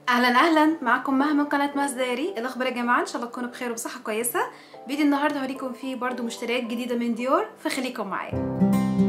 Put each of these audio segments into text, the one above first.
اهلا اهلا معكم مها من قناه ماس دايري إيه الاخبار يا جماعه ان شاء الله تكونوا بخير وبصحه كويسه فيديو النهارده هوريكم فيه برضو مشتريات جديده من ديور فخليكم معايا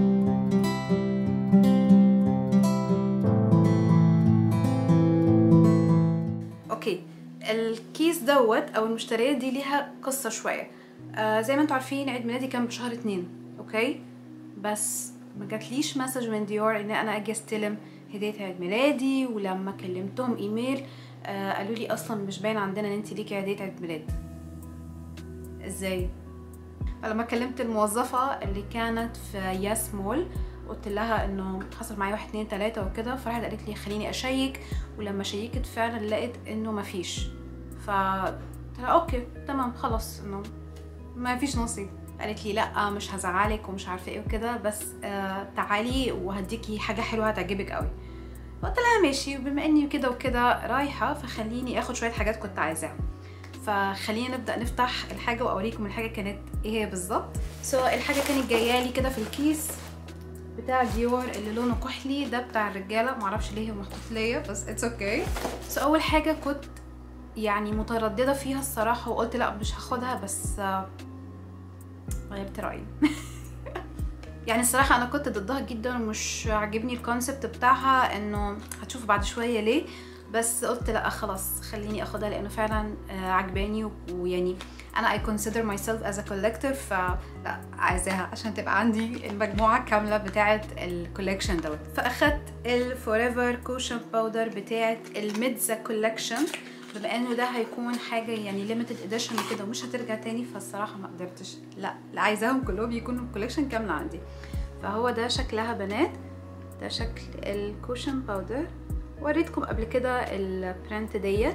اوكي الكيس دوت او المشتريات دي ليها قصه شويه آه زي ما انتم عارفين عيد ميلادي كان بشهر اتنين اوكي بس ما جاتليش مسج من ديور ان انا اجي استلم هديه عيد ميلادي ولما كلمتهم ايميل آه قالوا لي اصلا مش باين عندنا ان انت ليكي هديه عيد ميلاد ازاي فلما كلمت الموظفه اللي كانت في ياس مول قلت لها انه حصل معايا واحد اتنين تلاته وكده فراحت قالت لي خليني اشيك ولما شيكت فعلا لقيت انه مفيش ف اوكي تمام خلاص انه ما فيش نصيب قالت لي لا مش هزعلك ومش عارفه ايه وكده بس آه تعالي وهديكي حاجه حلوه هتعجبك قوي قلت لها ماشي وبما اني كده وكده رايحه فخليني اخد شويه حاجات كنت عايزاها فخلينا نبدا نفتح الحاجه واوريكم الحاجه كانت ايه هي بالظبط سو so, الحاجه كانت جايه لي كده في الكيس بتاع ديور اللي لونه كحلي ده بتاع الرجاله معرفش ليه هو محطوط ليا بس اتس اوكي سو so, اول حاجه كنت يعني متردده فيها الصراحه وقلت لا مش هاخدها بس غيرت رايي يعني الصراحه انا كنت ضدها جدا ومش عاجبني الكونسبت بتاعها انه هتشوف بعد شويه ليه بس قلت لا خلاص خليني اخدها لانه فعلا عجباني ويعني انا I consider myself as a collector فلا عايزاها عشان تبقى عندي المجموعة كاملة بتاعة الكوليكشن دوت فاخدت الفوريفر كوشن باودر بتاعة الميدزا كوليكشن بما انه ده هيكون حاجة يعني ليميتد اديشن وكده ومش هترجع تاني فالصراحة ما قدرتش لا لا عايزاهم كلهم يكونوا الكوليكشن كاملة عندي فهو ده شكلها بنات ده شكل الكوشن باودر وريتكم قبل كده البرنت ديت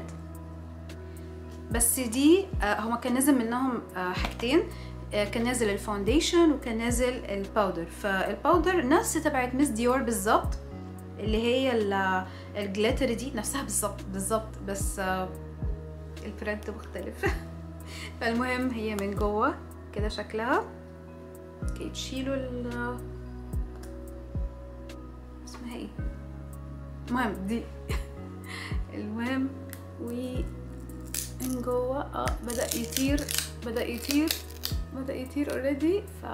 بس دي هما كان نازل منهم حاجتين كان نازل الفاونديشن وكان نازل الباودر فالباودر نفس تبعت مس ديور بالظبط اللي هي الجليتر دي نفسها بالظبط بالظبط بس البرنت مختلف فالمهم هي من جوه كده شكلها اوكي تشيلوا ال اسمها ايه المهم دي المهم و من جوه اه بدا يطير بدا يطير بدا يطير اوريدي ف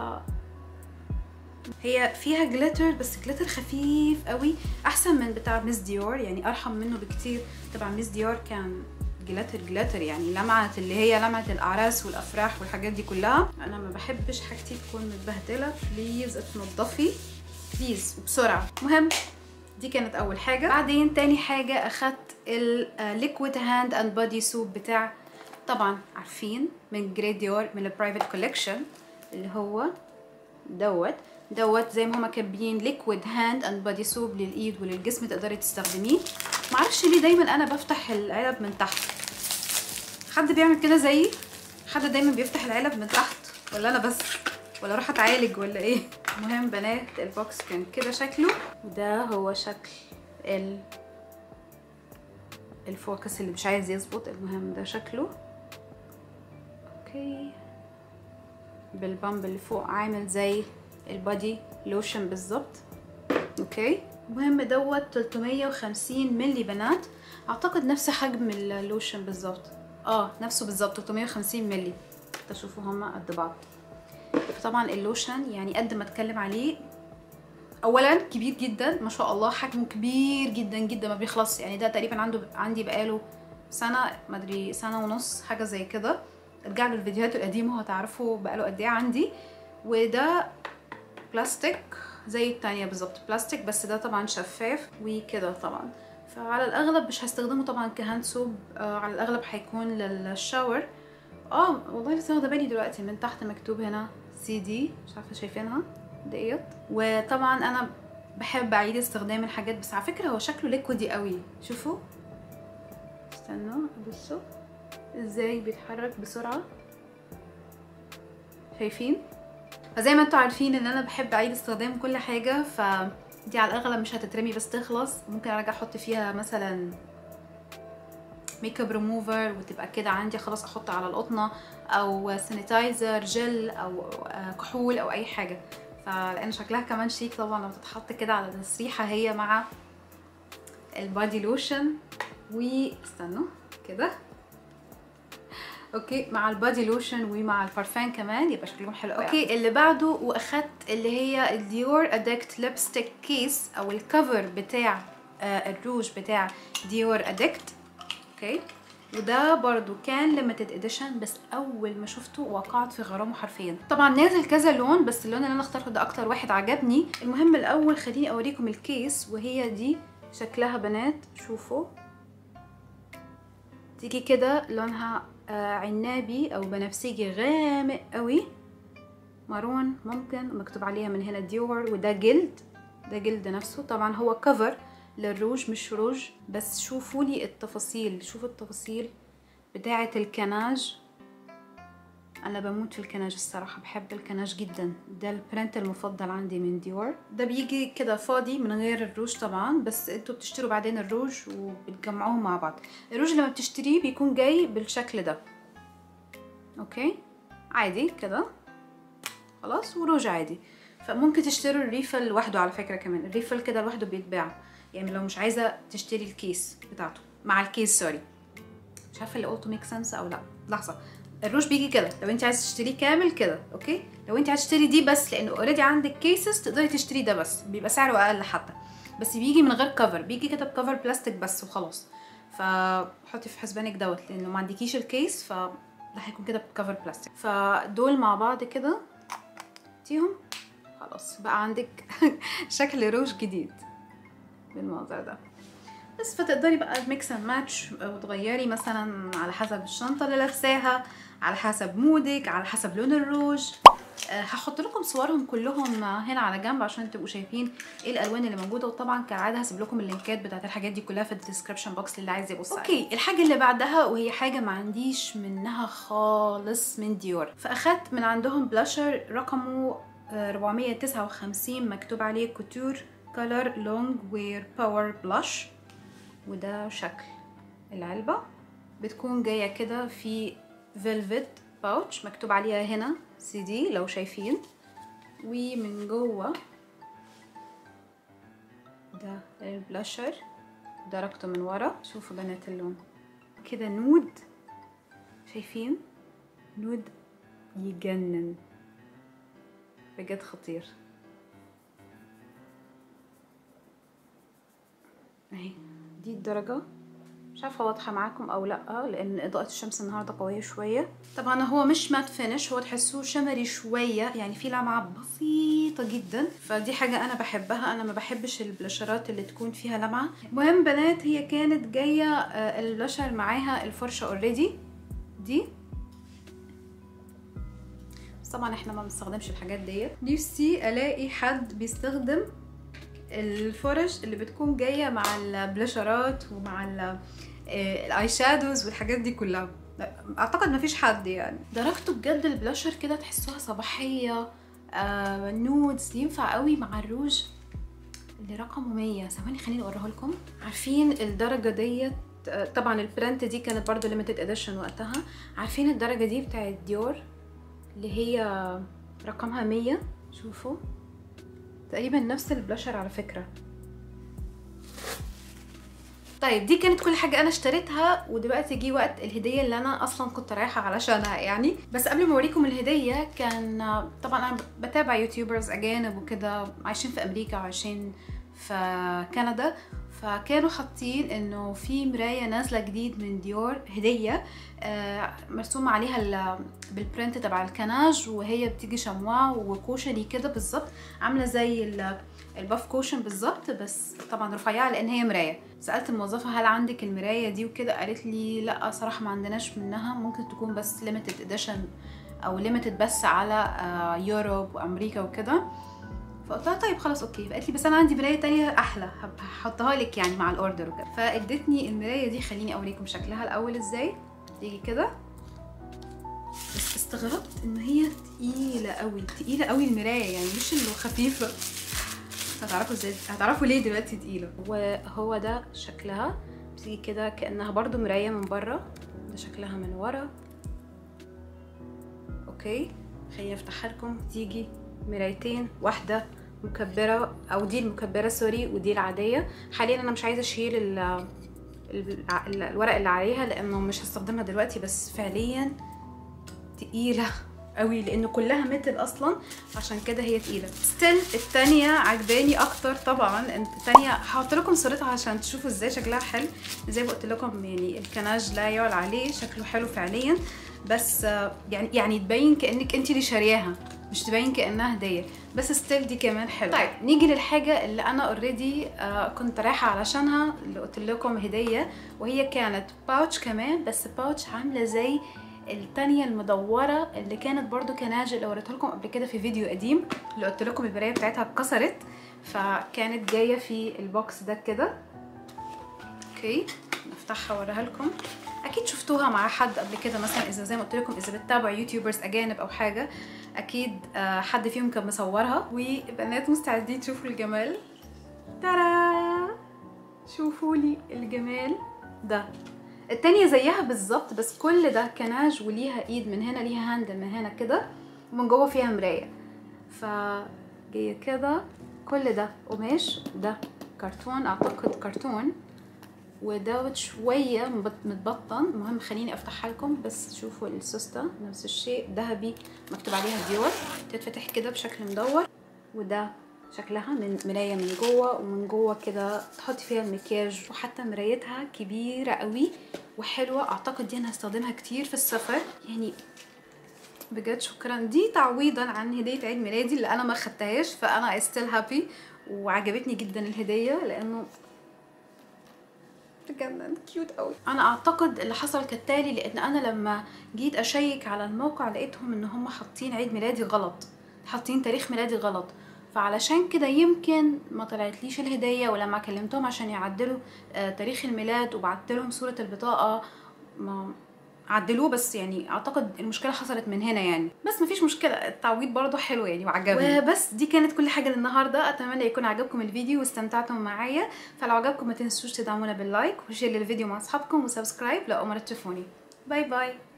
هي فيها جليتر بس جليتر خفيف قوي احسن من بتاع ميس ديور يعني ارحم منه بكتير تبع ميس ديور كان جلاتر جلاتر يعني لمعة اللي هي لمعة الأعراس والأفراح والحاجات دي كلها أنا ما بحبش حاجتي تكون متبهدلة بليز اتنضفي بليز وبسرعة مهم دي كانت اول حاجه بعدين تاني حاجه اخدت الليكويد هاند اند بودي سوب بتاع طبعا عارفين من جريد ديور من البرايفت كوليكشن اللي هو دوت دوت زي ما هما كاتبين ليكويد هاند اند بودي سوب للايد وللجسم تقدري تستخدميه معرفش ليه دايما انا بفتح العلب من تحت حد بيعمل كده زيي حد دايما بيفتح العلب من تحت ولا انا بس ولا اروح اتعالج ولا ايه المهم بنات البوكس كان كده شكله وده هو شكل ال الفوكس اللي مش عايز يظبط المهم ده شكله اوكي بالبامب اللي فوق عامل زي البادي لوشن بالظبط اوكي المهم دوت 350 ملي بنات اعتقد نفس حجم اللوشن بالظبط اه نفسه بالظبط 350 ملي تشوفوا هما قد بعض طبعا اللوشن يعني قد ما اتكلم عليه اولا كبير جدا ما شاء الله حجمه كبير جدا جدا ما بيخلص يعني ده تقريبا عنده عندي بقاله سنه ما ادري سنه ونص حاجه زي كده ارجعوا للفيديوهات القديمه وهتعرفوا بقاله قد ايه عندي وده بلاستيك زي التانية بالظبط بلاستيك بس ده طبعا شفاف وكده طبعا فعلى الاغلب مش هستخدمه طبعا كهاند سوب آه على الاغلب هيكون للشاور اه والله لسه واخده بالي دلوقتي من تحت مكتوب هنا سي دي مش عارفه شايفينها ديت وطبعا انا بحب اعيد استخدام الحاجات بس على فكره هو شكله ليكودي قوي شوفوا استنوا بصوا ازاي بيتحرك بسرعه شايفين فزي ما انتوا عارفين ان انا بحب اعيد استخدام كل حاجه فدي على الاغلب مش هتترمي بس تخلص ممكن ارجع احط فيها مثلا ميك اب ريموفر وتبقى كده عندي خلاص احط على القطنه او سانيتايزر جل او كحول او اي حاجه فلان شكلها كمان شيك طبعا لما تتحط كده على التسريحه هي مع البادي لوشن واستنوا كده اوكي مع البادي لوشن ومع البارفان كمان يبقى شكلهم حلو قوي اوكي اللي بعده واخدت اللي هي الديور ادكت ليبستيك كيس او الكفر بتاع آه الروج بتاع ديور ادكت اوكي وده برضو كان ليميتد اديشن بس اول ما شفته وقعت في غرامه حرفيا طبعا نازل كذا لون بس اللون اللي انا اخترته ده اكتر واحد عجبني المهم الاول خليني اوريكم الكيس وهي دي شكلها بنات شوفوا تيجي كده لونها آه عنابي او بنفسجي غامق قوي مارون ممكن مكتوب عليها من هنا ديور وده جلد ده جلد نفسه طبعا هو كفر للروج مش روج بس شوفوا لي التفاصيل شوفوا التفاصيل بتاعة الكناج انا بموت في الكناج الصراحه بحب الكناج جدا ده البرنت المفضل عندي من ديور ده بيجي كده فاضي من غير الروج طبعا بس انتوا بتشتروا بعدين الروج وبتجمعوهم مع بعض الروج لما بتشتريه بيكون جاي بالشكل ده اوكي عادي كده خلاص وروج عادي فممكن تشتروا الريفل لوحده على فكره كمان الريفل كده لوحده بيتباع يعني لو مش عايزه تشتري الكيس بتاعته مع الكيس سوري مش عارفه اللي قلته ميك سنس او لا لحظه الروج بيجي كده لو انت عايزه تشتريه كامل كده اوكي لو انت عايزه تشتري دي بس لانه اوريدي عندك كيسز تقدري تشتري ده بس بيبقى سعره اقل حتى بس بيجي من غير كفر بيجي كده بكفر بلاستيك بس وخلاص فحطي في حسبانك دوت لانه ما عندكيش الكيس ف ده هيكون كده بكفر بلاستيك فدول مع بعض كده تيهم خلاص بقى عندك شكل روج جديد بالمنظر ده بس فتقدري بقى ميكس اند ماتش وتغيري مثلا على حسب الشنطه اللي لابساها على حسب مودك على حسب لون الروج أه هحط لكم صورهم كلهم هنا على جنب عشان تبقوا شايفين ايه الالوان اللي موجوده وطبعا كالعاده هسيب لكم اللينكات بتاعت الحاجات دي كلها في الديسكربشن بوكس اللي عايز يبص اوكي الحاجه اللي بعدها وهي حاجه ما عنديش منها خالص من ديور فاخدت من عندهم بلاشر رقمه 459 مكتوب عليه كوتور كولر لونج وير باور بلاش وده شكل العلبة بتكون جاية كده في فيلفت باوتش مكتوب عليها هنا سي دي لو شايفين ومن جوه ده البلاشر درجته من ورا شوفوا بنات اللون كده نود شايفين نود يجنن بجد خطير اهي دي الدرجة مش عارفة واضحة معاكم او لا لان اضاءة الشمس النهاردة قوية شوية طبعا هو مش مات فينش هو تحسوه شمري شوية يعني في لمعة بسيطة جدا فدي حاجة انا بحبها انا ما بحبش البلاشرات اللي تكون فيها لمعة المهم بنات هي كانت جاية البلاشر معاها الفرشة اوريدي دي بس طبعا احنا ما بنستخدمش الحاجات ديت نفسي الاقي حد بيستخدم الفرش اللي بتكون جايه مع البلاشرات ومع الاي شادوز والحاجات دي كلها اعتقد مفيش حد يعني درجته بجد البلاشر كده تحسوها صباحيه آه نودز ينفع قوي مع الروج اللي رقمه 100 ثواني خليني اوريه لكم عارفين الدرجه ديت طبعا البرنت دي كانت برضو ليميتد اديشن وقتها عارفين الدرجه دي بتاعت ديور اللي هي رقمها 100 شوفوا تقريبا نفس البلاشر على فكرة طيب دي كانت كل حاجة أنا اشتريتها ودلوقتي جه وقت الهدية اللي أنا أصلا كنت رايحة علشانها يعني بس قبل ما أوريكم الهدية كان طبعا أنا بتابع يوتيوبرز أجانب وكده عايشين في أمريكا وعايشين في كندا فكانوا حاطين انه في مرايه نازله جديد من ديور هديه آه مرسوم عليها بالبرنت تبع الكناج وهي بتيجي شموع وكوشني كده بالظبط عامله زي الباف كوشن بالظبط بس طبعا رفيعه لان هي مرايه سالت الموظفه هل عندك المرايه دي وكده قالت لي لا صراحه ما عندناش منها ممكن تكون بس ليميتد اديشن او ليميتد بس على آه يوروب وامريكا وكده فقلت لها طيب خلاص اوكي فقالت لي بس انا عندي مرايه تانية احلى هحطها لك يعني مع الاوردر وكده فادتني المرايه دي خليني اوريكم شكلها الاول ازاي تيجي كده بس استغربت ان هي تقيله قوي تقيله قوي المرايه يعني مش اللي خفيفه هتعرفوا ازاي هتعرفوا ليه دلوقتي تقيله وهو ده شكلها بتيجي كده كانها برضو مرايه من بره ده شكلها من ورا اوكي خليني افتحها لكم تيجي مرايتين واحده مكبره او دي المكبره سوري ودي العاديه حاليا انا مش عايزه اشيل الع- ال- الورق اللي عليها لانه مش هستخدمها دلوقتي بس فعليا تقيله قوي لانه كلها ميتل اصلا عشان كده هي تقيله ستيل التانية عجباني اكتر طبعا التانية هحط لكم صورتها عشان تشوفوا ازاي شكلها حلو زي ما قلت لكم يعني الكناج لا يعلى عليه شكله حلو فعليا بس آه، يعني يعني تبين كانك انت اللي شارياها مش تبين كانها هديه بس ستيل دي كمان حلوه طيب نيجي للحاجه اللي انا اوريدي كنت رايحه علشانها اللي قلت لكم هديه وهي كانت باوتش كمان بس باوتش عامله زي التانية المدورة اللي كانت برضو كناج اللي وريتها لكم قبل كده في فيديو قديم اللي قلت لكم البراية بتاعتها اتكسرت فكانت جاية في البوكس ده كده اوكي نفتحها واوريها لكم اكيد شفتوها مع حد قبل كده مثلا اذا زي ما قلت لكم اذا بتتابعوا يوتيوبرز اجانب او حاجه اكيد آه، حد فيهم كان مصورها وبنات مستعدين تشوفوا الجمال ترى شوفوا لي الجمال ده التانية زيها بالظبط بس كل ده كناج وليها ايد من هنا ليها هاندل من هنا كده ومن جوه فيها مراية ف جاية كده كل ده قماش ده كرتون اعتقد كرتون ودوت شوية مبط- متبطن المهم خليني افتحها لكم بس شوفوا السوستة نفس الشيء ذهبي مكتوب عليها ديور تتفتح كده بشكل مدور وده شكلها من مراية من جوه ومن جوه كده تحطي فيها المكياج وحتى مرايتها كبيرة قوي وحلوة اعتقد دي انا هستخدمها كتير في السفر يعني بجد شكرا دي تعويضا عن هدية عيد ميلادي اللي انا ما خدتهاش فانا ستيل هابي وعجبتني جدا الهدية لانه بجد كيوت قوي انا اعتقد اللي حصل كالتالي لان انا لما جيت اشيك على الموقع لقيتهم ان هم حاطين عيد ميلادي غلط حاطين تاريخ ميلادي غلط فعلشان كده يمكن ما طلعتليش الهديه ولما كلمتهم عشان يعدلوا آه، تاريخ الميلاد وبعت لهم صوره البطاقه ما عدلوه بس يعني اعتقد المشكله حصلت من هنا يعني بس مفيش مشكله التعويض برضه حلو يعني وعجبني وبس دي كانت كل حاجه للنهارده اتمنى يكون عجبكم الفيديو واستمتعتم معايا فلو عجبكم ما تنسوش تدعمونا باللايك وشير للفيديو مع اصحابكم وسبسكرايب لو اول مره تشوفوني باي باي